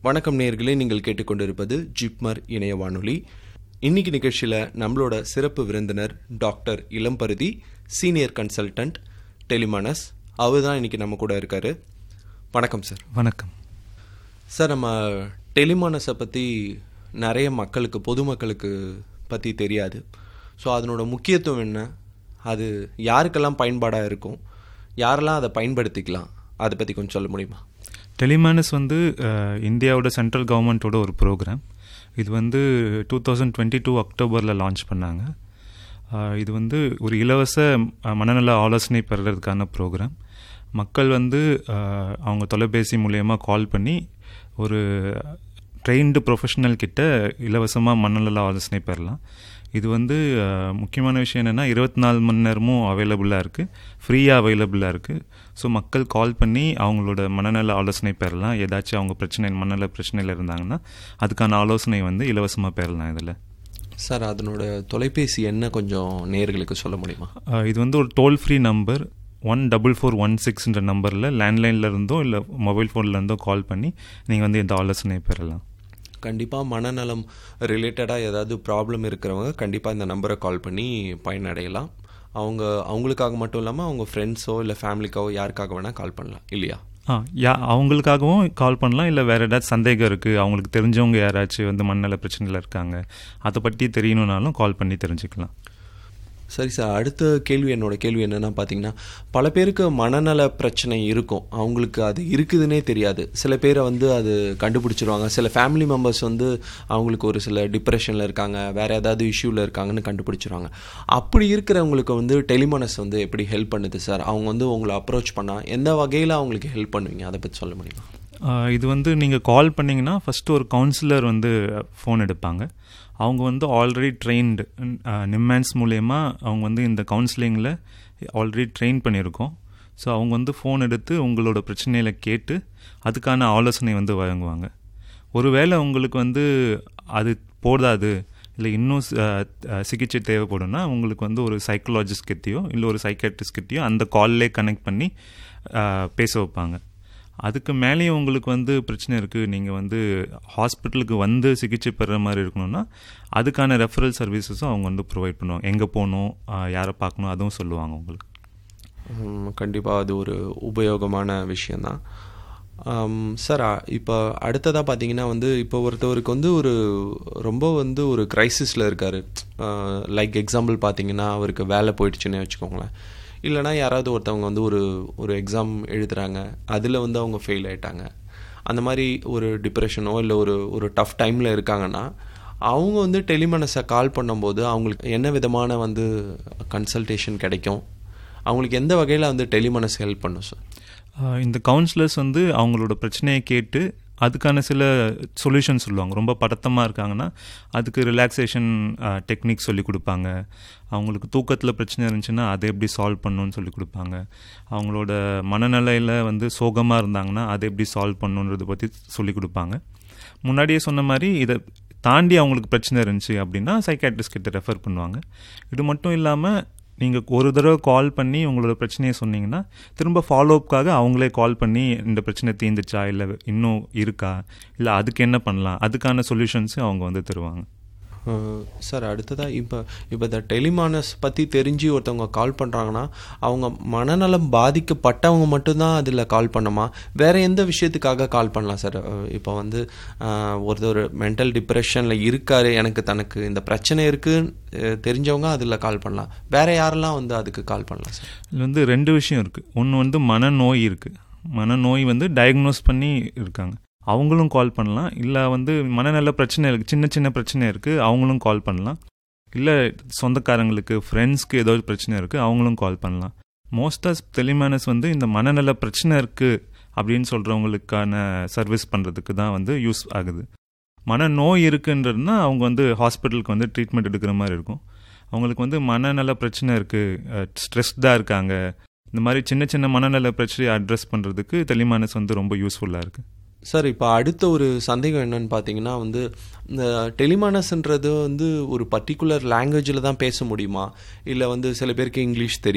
வணக்கம் நேயர்களே நீங்கள் கேட்டுக்கொண்டிருப்பது ஜிப்மர் இணைய வானொலி இன்னைக்கு நிகழ்ச்சியில் நம்மளோட சிறப்பு விருந்தினர் doctor Ilamparuthi senior consultant Tele MANAS அவர் தான் இன்னைக்கு நம்ம கூட இருக்காரு வணக்கம் சார் வணக்கம் சார் நம்ம டெலிமானஸை பற்றி நிறைய மக்களுக்கு பொதுமக்களுக்கு பற்றி தெரியாது ஸோ அதனோட முக்கியத்துவம் என்ன அது யாருக்கெல்லாம் பயன்பாடாக இருக்கும் யாரெல்லாம் அதை பயன்படுத்திக்கலாம் அதை பற்றி கொஞ்சம் சொல்ல முடியுமா டெலிமானஸ் வந்து அஹ், இந்தியாவோட சென்ட்ரல் கவர்மெண்ட்டோட ஒரு ப்ரோக்ராம் இது வந்து டூ தௌசண்ட் டுவெண்ட்டி டூ அக்டோபரில் லான்ச் பண்ணாங்க அஹ், இது வந்து ஒரு இலவச அஹ், மனநல ஆலோசனை பெறுறதுக்கான ப்ரோக்ராம் மக்கள் வந்து அஹ், அவங்க தொலைபேசி மூலயமா கால் பண்ணி ஒரு ட்ரெயின்டு ப்ரொஃபஷனல் கிட்ட இலவசமாக மனநல ஆலோசனை பெறலாம் இது வந்து அஹ், முக்கியமான விஷயம் என்னென்னா இருபத்தி நாலு மணி நேரமும் அவைலபிளாக இருக்குது ஃப்ரீயாக அவைலபிளாக இருக்குது ஸோ மக்கள் கால் பண்ணி அவங்களோட மனநல ஆலோசனை பெறலாம் ஏதாச்சும் அவங்க பிரச்சனை மனநல பிரச்சனையில் இருந்தாங்கன்னா அதுக்கான ஆலோசனை வந்து இலவசமாக பெறலாம் இதில் சார் அதனோட தொலைபேசி என்ன கொஞ்சம் நேயர்களுக்கு சொல்ல முடியுமா அஹ், இது வந்து ஒரு toll free number one double four one சிக்ஸ்ன்ற நம்பரில் லேண்ட்லைனில் இருந்தோ இல்லை மொபைல் ஃபோனில் இருந்தோ கால் பண்ணி நீங்கள் வந்து இந்த ஆலோசனை பெறலாம் கண்டிப்பாக மனநலம் ரிலேட்டடாக ஏதாவது ப்ராப்ளம் இருக்கிறவங்க கண்டிப்பாக இந்த நம்பரை கால் பண்ணி பயனடையலாம் அவங்க அவங்களுக்காக மட்டும் இல்லாமல் அவங்க ஃப்ரெண்ட்ஸோ இல்லை ஃபேமிலிக்காவோ யாருக்காக வேணால் கால் பண்ணலாம் இல்லையா ஆ யா அவங்களுக்காகவும் கால் பண்ணலாம் இல்லை வேறு ஏதாச்சும் சந்தேகம் இருக்குது அவங்களுக்கு தெரிஞ்சவங்க யாராச்சும் வந்து மண்ணல பிரச்சனையில் இருக்காங்க அதை பற்றி தெரியணுன்னாலும் கால் பண்ணி தெரிஞ்சுக்கலாம் சரி சார் அடுத்த கேள்வி என்னோட கேள்வி என்னன்னா பார்த்தீங்கன்னா பல பேருக்கு மனநல பிரச்சனை இருக்கும் அவங்களுக்கு அது இருக்குதுன்னே தெரியாது சில பேரை வந்து அது கண்டுபிடிச்சிருவாங்க சில ஃபேமிலி மெம்பர்ஸ் வந்து அவங்களுக்கு ஒரு சில டிப்ரெஷனில் இருக்காங்க வேற ஏதாவது இஷ்யூவில் இருக்காங்கன்னு கண்டுபிடிச்சிருவாங்க அப்படி இருக்கிறவங்களுக்கு வந்து டெலிமோனஸ் வந்து எப்படி ஹெல்ப் பண்ணுது சார் அவங்க வந்து உங்களை அப்ரோச் பண்ணால் எந்த வகையில் அவங்களுக்கு ஹெல்ப் பண்ணுவீங்க அதை பற்றி சொல்ல முடியுமா ஆ, இது வந்து நீங்கள் கால் பண்ணிங்கன்னா ஃபஸ்ட்டு ஒரு கவுன்சிலர் வந்து ஃபோன் எடுப்பாங்க அவங்க வந்து ஆல்ரெடி ட்ரெயின்டு நிம்மான்ஸ் மூலயமா அவங்க வந்து இந்த கவுன்சிலிங்கில் ஆல்ரெடி ட்ரெயின் பண்ணியிருக்கோம் ஸோ அவங்க வந்து ஃபோன் எடுத்து உங்களோட பிரச்சனையில் கேட்டு அதுக்கான ஆலோசனை வந்து வழங்குவாங்க ஒருவேளை உங்களுக்கு வந்து அது போதாது இல்லை இன்னும் சி- அஹ், அஹ், சிகிச்சை தேவைப்படும்னா உங்களுக்கு வந்து ஒரு சைக்கலாஜிஸ்ட் கிட்டேயோ இல்லை ஒரு சைக்காட்ரிஸ்ட் கிட்டேயோ அந்த கால்லே கனெக்ட் பண்ணி அஹ், பேச வைப்பாங்க அதுக்கு மேலேயும் உங்களுக்கு வந்து பிரச்சனை இருக்குது நீங்கள் வந்து ஹாஸ்பிட்டலுக்கு வந்து சிகிச்சை பெறுற மாதிரி இருக்கணும்னா அதுக்கான ரெஃபரல் சர்வீசஸும் அவங்க வந்து ப்ரொவைட் பண்ணுவாங்க எங்கே போகணும் அஹ், யாரை பார்க்கணும் அதுவும் சொல்லுவாங்க உங்களுக்கு கண்டிப்பாக அது ஒரு உபயோகமான விஷயந்தான் சார் இப்போ அடுத்ததாக பார்த்தீங்கன்னா வந்து இப்போ ஒருத்தவருக்கு வந்து ஒரு ரொம்ப வந்து ஒரு கிரைசிஸில் இருக்கார் லைக் எக்ஸாம்பிள் பார்த்தீங்கன்னா அவருக்கு வேலை போயிடுச்சுன்னு வச்சுக்கோங்களேன் இல்லைனா யாராவது ஒருத்தவங்க வந்து ஒரு ஒரு எக்ஸாம் எழுதுறாங்க அதில் வந்து அவங்க ஃபெயில் ஆயிட்டாங்க அந்த மாதிரி ஒரு டிப்ரெஷனோ இல்லை ஒரு ஒரு டஃப் டைமில் இருக்காங்கன்னா அவங்க வந்து டெலிமனஸை கால் பண்ணும்போது அவங்களுக்கு என்ன விதமான வந்து கன்சல்டேஷன் கிடைக்கும் அவங்களுக்கு எந்த வகையில் வந்து டெலிமனஸ் ஹெல்ப் பண்ணும் சார் ஆஹ் இந்த கவுன்சிலர்ஸ் வந்து அவங்களோட பிரச்சனையை கேட்டு அதுக்கான சில சொல்யூஷன் சொல்லுவாங்க ரொம்ப படத்தமாக இருக்காங்கன்னா அதுக்கு ரிலாக்ஸேஷன் டெக்னிக் சொல்லி கொடுப்பாங்க அவங்களுக்கு தூக்கத்தில் பிரச்சனை இருந்துச்சுன்னா அதை எப்படி சால்வ் பண்ணணும்னு சொல்லி கொடுப்பாங்க அவங்களோட மனநிலையில் வந்து சோகமாக இருந்தாங்கன்னா அதை எப்படி சால்வ் பண்ணணுன்றதை பற்றி சொல்லி கொடுப்பாங்க முன்னாடியே சொன்ன மாதிரி இதை தாண்டி அவங்களுக்கு பிரச்சனை இருந்துச்சு அப்படின்னா சைக்காட்ரிஸ்ட் கிட்ட ரெஃபர் பண்ணுவாங்க இது மட்டும் இல்லாமல் நீங்கள் ஒரு தடவை கால் பண்ணி உங்களோட பிரச்சனையை சொன்னீங்கன்னா திரும்ப ஃபாலோஅப்காக அவங்களே கால் பண்ணி இந்த பிரச்சனை தீர்ந்துச்சா இல்லை இன்னும் இருக்கா இல்லை அதுக்கு என்ன பண்ணலாம் அதுக்கான சொல்யூஷன்ஸும் அவங்க வந்து தருவாங்க சார் அடுத்ததாக இப்போ இப்போ இந்த டெலிமானஸ் பற்றி தெரிஞ்சு ஒருத்தவங்க கால் பண்ணுறாங்கன்னா அவங்க மனநலம் பாதிக்கப்பட்டவங்க மட்டும்தான் அதில் கால் பண்ணுமா வேற எந்த விஷயத்துக்காக கால் பண்ணலாம் சார் இப்போ வந்து அஹ், ஒருத்தர் மென்டல் டிப்ரெஷனில் இருக்காரு எனக்கு தனக்கு இந்த பிரச்சனை இருக்குன்னு தெரிஞ்சவங்க அதில் கால் பண்ணலாம் வேற யாரெல்லாம் வந்து அதுக்கு கால் பண்ணலாம் சார் இதில் வந்து ரெண்டு விஷயம் இருக்குது ஒன்று வந்து மனநோய் இருக்குது மனநோய் வந்து டயக்னோஸ் பண்ணி இருக்காங்க அவங்களும் கால் பண்ணலாம் இல்லை வந்து மனநல பிரச்சனை இருக்குது சின்ன சின்ன பிரச்சனை இருக்குது அவங்களும் கால் பண்ணலாம் இல்லை சொந்தக்காரங்களுக்கு ஃப்ரெண்ட்ஸ்க்கு ஏதோ ஒரு பிரச்சனை இருக்குது அவங்களும் கால் பண்ணலாம் மோஸ்ட் ஆஃப் டெலிமேனஸ் வந்து இந்த மனநல பிரச்சனை இருக்குது அப்படின்னு சொல்கிறவங்களுக்கான சர்வீஸ் பண்ணுறதுக்கு தான் வந்து யூஸ் ஆகுது மனநோய் இருக்குன்றதுனா அவங்க வந்து ஹாஸ்பிட்டலுக்கு வந்து ட்ரீட்மெண்ட் எடுக்கிற மாதிரி இருக்கும் அவங்களுக்கு வந்து மனநல பிரச்சனை இருக்குது ஸ்ட்ரெஸ்டாக இருக்காங்க இந்த மாதிரி சின்ன சின்ன மனநல பிரச்சனையை அட்ரஸ் பண்ணுறதுக்கு டெலிமானஸ் வந்து ரொம்ப யூஸ்ஃபுல்லாக இருக்குது சார் இப்போ அடுத்த ஒரு சந்தேகம் என்னன்னு பார்த்தீங்கன்னா வந்து இந்த டெலிமானஸ்ன்றது வந்து ஒரு பர்டிகுலர் லாங்குவேஜில் தான் பேச முடியுமா இல்லை வந்து சில பேருக்கு இங்கிலீஷ் தெரியும்